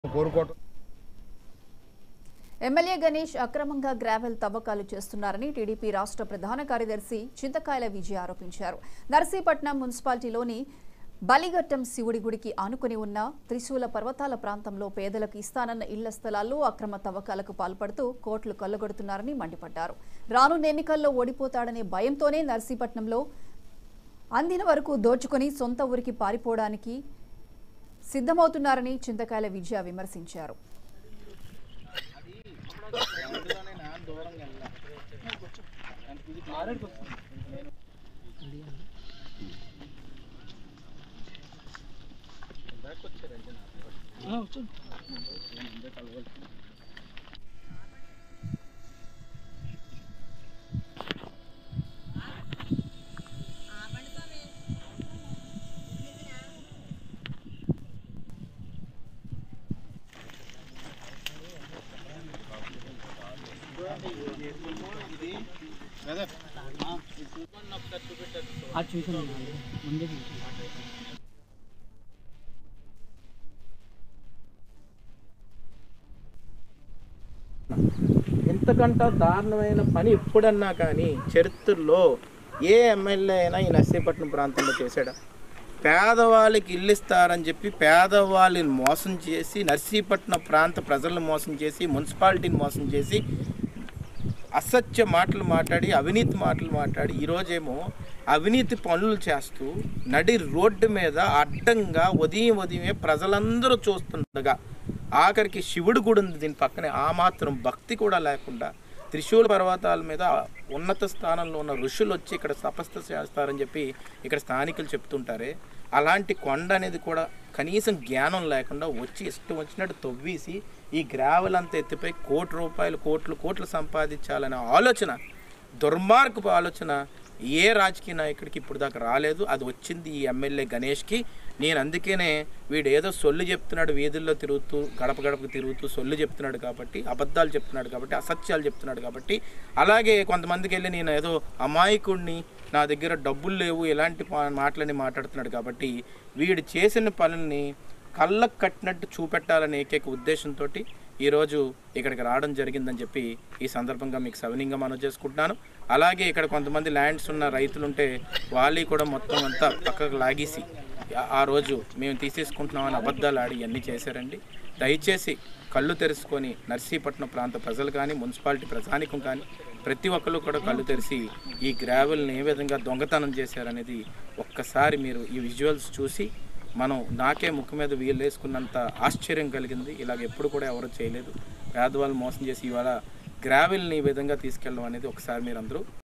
కోరుకోవటం MLA Ganesh అక్రమంగా gravel తవ్వకాలు చేస్తున్నారని టీడీపీ రాష్ట్ర ప్రధాన కార్యదర్శి చింతకాయల విజయ్ ఆరోపించారు నర్సీపట్నం మున్సిపాలిటీలోని బలిఘట్టం శివుడి గుడికి ఆనుకుని ఉన్న త్రిశూల పర్వతాల ప్రాంతంలో పేదలకు ఇస్తానన్న ఇళ్ల స్థలాల్లో అక్రమ తవ్వకాలకు పాల్పడుతూ కోట్లు కొల్లగొడుతున్నారని మండిపడ్డారు రానున్న ఎన్నికల్లో ఓడిపోతాడనే భయంతోనే నర్సీపట్నంలో అందిన వరకు దోచుకొని సొంత ఊరికి పారిపోవడానికి సిద్ధమవుతున్నారని చింతకాయల విజయ విమర్శించారు అది చూసాను ముందే చూసాను ఇంతకంటే దారుణమైన పని ఎప్పుడన్నా కానీ చరిత్రలో ఏ ఎమ్మెల్యే అయినా ఈ నర్సీపట్నం ప్రాంతంలో చేశాడా పేదవాళ్ళకి ఇల్లు ఇస్తారని చెప్పి పేదవాళ్ళని మోసం చేసి నర్సీపట్నం ప్రాంత ప్రజలను మోసం చేసి మున్సిపాలిటీని మోసం చేసి అసత్య మాటలు మాట్లాడి అవినీతి మాటలు మాట్లాడి ఈరోజేమో అవినీతి పనులు చేస్తూ నడి రోడ్డు మీద అడ్డంగా ఉదయం ఉదయమే ప్రజలందరూ చూస్తుండగా ఆఖరికి శివుడు కూడా ఉంది దీని పక్కనే ఆ మాత్రం భక్తి కూడా లేకుండా త్రిశూల పర్వతాల మీద ఉన్నత స్థానంలో ఉన్న ఋషులు వచ్చి ఇక్కడ తపస్సు చేస్తారని చెప్పి ఇక్కడ స్థానికులు చెప్తుంటారే అలాంటి కొండ అనేది కూడా కనీసం జ్ఞానం లేకుండా వచ్చి ఇష్టం వచ్చినట్టు తవ్వేసి ఈ గ్రావెల్ అంతా ఎత్తిపై కోటి రూపాయలు కోట్లు కోట్లు సంపాదించాలనే ఆలోచన దుర్మార్గపు ఆలోచన ఏ రాజకీయ నాయకుడికి ఇప్పుడు దాకా రాలేదు అది వచ్చింది ఈ ఎమ్మెల్యే గణేష్కి నేను అందుకనే వీడు ఏదో సొల్లు చెప్తున్నాడు వీధుల్లో తిరుగుతూ గడప గడపకు తిరుగుతూ సొల్లు చెప్తున్నాడు కాబట్టి అబద్ధాలు చెప్తున్నాడు కాబట్టి అసత్యాలు చెప్తున్నాడు కాబట్టి అలాగే కొంతమందికి వెళ్ళి నేను ఏదో అమాయకుడిని నా దగ్గర డబ్బులు లేవు ఇలాంటి పా- మాటలని మాట్లాడుతున్నాడు కాబట్టి వీడు చేసిన పనుల్ని కళ్ళకు కట్టినట్టు చూపెట్టాలనే ఏకైక ఉద్దేశంతో ఈరోజు ఇక్కడికి రావడం జరిగిందని చెప్పి ఈ సందర్భంగా మీకు సవినీయంగా మనం చేసుకుంటున్నాను అలాగే ఇక్కడ కొంతమంది ల్యాండ్స్ ఉన్న రైతులుంటే వాళ్ళు కూడా మొత్తం అంతా పక్కకు లాగేసి ఆ- ఆ రోజు మేము తీసేసుకుంటున్నామని అబద్ధాలు ఆడి ఇవన్నీ చేశారండి దయచేసి కళ్ళు తెరుచుకొని నర్సీపట్నం ప్రాంత ప్రజలు కానీ మున్సిపాలిటీ ప్రజానికం కానీ ప్రతి ఒక్కరు కూడా కళ్ళు తెరిచి ఈ గ్రావెల్ని ఏ విధంగా దొంగతనం చేశారనేది ఒక్కసారి మీరు ఈ విజువల్స్ చూసి మనం నాకే ముక్కు మీద వీలు వేసుకున్నంత ఆశ్చర్యం కలిగింది ఇలాగ ఎప్పుడు కూడా ఎవరు చేయలేదు పేదవాళ్ళు మోసం చేసి ఇవాళ గ్రావెల్ని ఈ విధంగా తీసుకెళ్ళడం అనేది ఒకసారి మీరు అందరూ